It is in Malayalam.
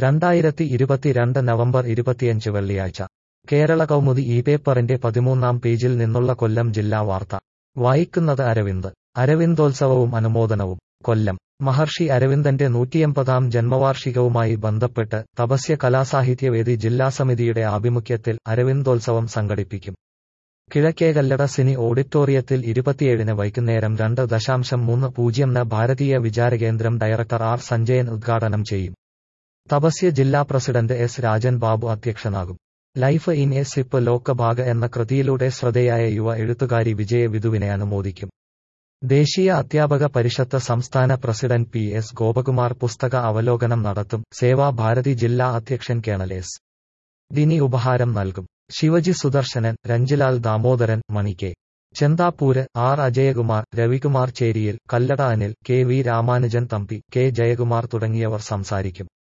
രണ്ടായിരത്തി ഇരുപത്തിരണ്ട് നവംബർ ഇരുപത്തിയഞ്ച് വെള്ളിയാഴ്ച കേരള കൗമുദി ഈ പേപ്പറിന്റെ പതിമൂന്നാം പേജിൽ നിന്നുള്ള കൊല്ലം ജില്ലാ വാർത്ത വായിക്കുന്നത് അരവിന്ദ് അരവിന്ദോത്സവവും അനുമോദനവും കൊല്ലം മഹർഷി അരവിന്ദന്റെ നൂറ്റിയമ്പതാം ജന്മവാർഷികവുമായി ബന്ധപ്പെട്ട് തപസ്യ കലാസാഹിത്യവേദി ജില്ലാ സമിതിയുടെ ആഭിമുഖ്യത്തിൽ അരവിന്ദോത്സവം സംഘടിപ്പിക്കും കിഴക്കേകല്ലട സിനി ഓഡിറ്റോറിയത്തിൽ ഇരുപത്തിയേഴിന് വൈകുന്നേരം രണ്ട് ദശാംശം മൂന്ന് പൂജ്യം ന് ഭാരതീയ വിചാരകേന്ദ്രം ഡയറക്ടർ ആർ സഞ്ജയൻ ഉദ്ഘാടനം ചെയ്യും തപസ്യ ജില്ലാ പ്രസിഡന്റ് എസ് രാജൻ ബാബു അധ്യക്ഷനാകും ലൈഫ് ഇൻ എ സിപ്പ് ലോകഭാഗ എന്ന കൃതിയിലൂടെ ശ്രദ്ധേയായ യുവ എഴുത്തുകാരി വിജയ വിധുവിനെ അനുമോദിക്കും ദേശീയ അധ്യാപക പരിഷത്ത് സംസ്ഥാന പ്രസിഡന്റ് പി എസ് ഗോപകുമാർ പുസ്തക അവലോകനം നടത്തും സേവാഭാരതി ജില്ലാ അധ്യക്ഷൻ കേണൽ എസ് ദിനി ഉപഹാരം നൽകും ശിവജി സുദർശനൻ രഞ്ജിലാൽ ദാമോദരൻ മണി കെ ചെന്താപ്പൂര് ആർ അജയകുമാർ രവികുമാർ ചേരിയിൽ Kallada Anil K V Ramanujan Thampi K Jayakumar തുടങ്ങിയവർ സംസാരിക്കും